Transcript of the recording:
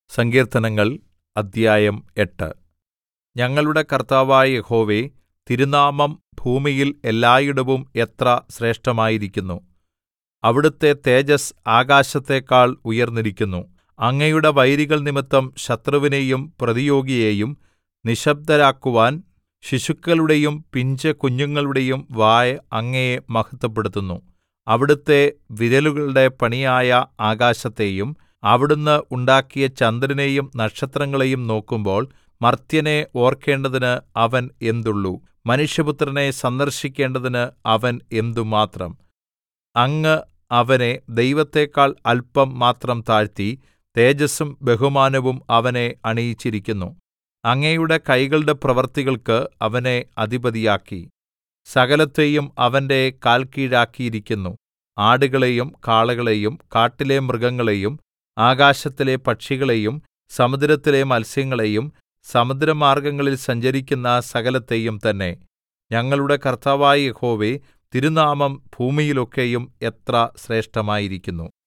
സങ്കീർത്തനങ്ങൾ അദ്ധ്യായം എട്ട് ഞങ്ങളുടെ കർത്താവായ യഹോവേ തിരുനാമം ഭൂമിയിൽ എല്ലായിടവും എത്ര ശ്രേഷ്ഠമായിരിക്കുന്നു അവിടുത്തെ തേജസ്സ് ആകാശത്തെക്കാൾ ഉയർന്നിരിക്കുന്നു അങ്ങയുടെ വൈരികൾ നിമിത്തം ശത്രുവിനെയും പ്രതിയോഗിയെയും നിശ്ശബ്ദരാക്കുവാൻ ശിശുക്കളുടെയും പിഞ്ചുകുഞ്ഞുങ്ങളുടെയും വായ് അങ്ങയെ മഹത്വപ്പെടുത്തുന്നു അവിടുത്തെ വിരലുകളുടെ പണിയായ ആകാശത്തെയും അവിടുന്ന് ഉണ്ടാക്കിയ ചന്ദ്രനെയും നക്ഷത്രങ്ങളെയും നോക്കുമ്പോൾ മർത്യനെ ഓർക്കേണ്ടതിന് അവൻ എന്തുള്ളു മനുഷ്യപുത്രനെ സന്ദർശിക്കേണ്ടതിന് അവൻ എന്തുമാത്രം അങ്ങ് അവനെ ദൈവത്തെക്കാൾ അല്പം മാത്രം താഴ്ത്തി തേജസ്സും ബഹുമാനവും അവനെ അണിയിച്ചിരിക്കുന്നു അങ്ങയുടെ കൈകളുടെ പ്രവൃത്തികൾക്ക് അവനെ അധിപതിയാക്കി സകലത്തെയും അവന്റെ കാൽക്കീഴാക്കിയിരിക്കുന്നു ആടുകളെയും കാളകളെയും കാട്ടിലെ മൃഗങ്ങളെയും ആകാശത്തിലെ പക്ഷികളെയും സമുദ്രത്തിലെ മത്സ്യങ്ങളെയും സമുദ്രമാർഗ്ഗങ്ങളിൽ സഞ്ചരിക്കുന്ന സകലത്തെയും തന്നെ ഞങ്ങളുടെ കർത്താവായ യഹോവേ തിരുനാമം ഭൂമിയിലൊക്കെയും എത്ര ശ്രേഷ്ഠമായിരിക്കുന്നു